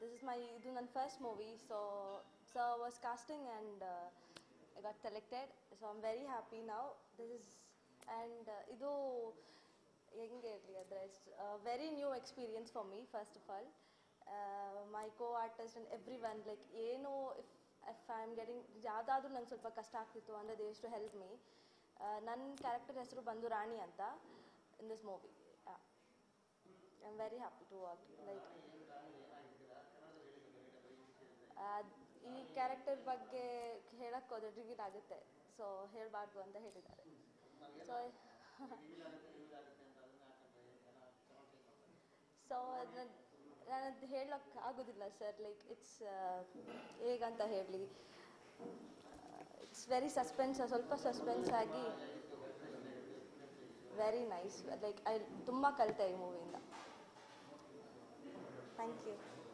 this is my ಇದು ನನ್ನ first movie so so was casting and I got selected so I am very happy ನಾವು this is and ಇದು ಹೆಂಗೆ ಇರಲಿ ಅಂದರೆ very new experience for me first of all my co artist and every one like ಏನು if if I am getting ಯಾವುದಾದ್ರೂ ನಂಗೆ ಸ್ವಲ್ಪ ಕಷ್ಟ ಆಗ್ತಿತ್ತು ಅಂದರೆ ದೇ ಟು ಹೆಲ್ಪ್ ಮೀ ನನ್ನ ಕ್ಯಾರೆಕ್ಟರ್ ಹೆಸರು ಬಂದು ರಾಣಿ ಅಂತ in this movie I am very happy to work like ಈ ಕ್ಯಾರೆಕ್ಟರ್ ಬಗ್ಗೆ ಹೇಳಕ್ಕೆ ಹೋದ್ರೆ ರಿವೀಲ್ ಆಗುತ್ತೆ ಸೊ ಹೇಳಬಾರ್ದು ಅಂತ ಹೇಳಿದ್ದಾರೆ ಸೊ ಸೊ ನಾನು ಹೇಳಕ್ಕೆ ಆಗೋದಿಲ್ಲ ಸರ್ ಲೈಕ್ ಇಟ್ಸ್ ಹೇಗಂತ ಹೇಳಲಿ ಇಟ್ಸ್ ವೆರಿ ಸಸ್ಪೆನ್ಸ್ ಸ್ವಲ್ಪ ಸಸ್ಪೆನ್ಸ್ ಆಗಿ ವೆರಿ ನೈಸ್ ಲೈಕ್ ಐ ತುಂಬ ಕಲಿತೆ ಈ ಮೂವಿಯಿಂದ ಥ್ಯಾಂಕ್ ಯು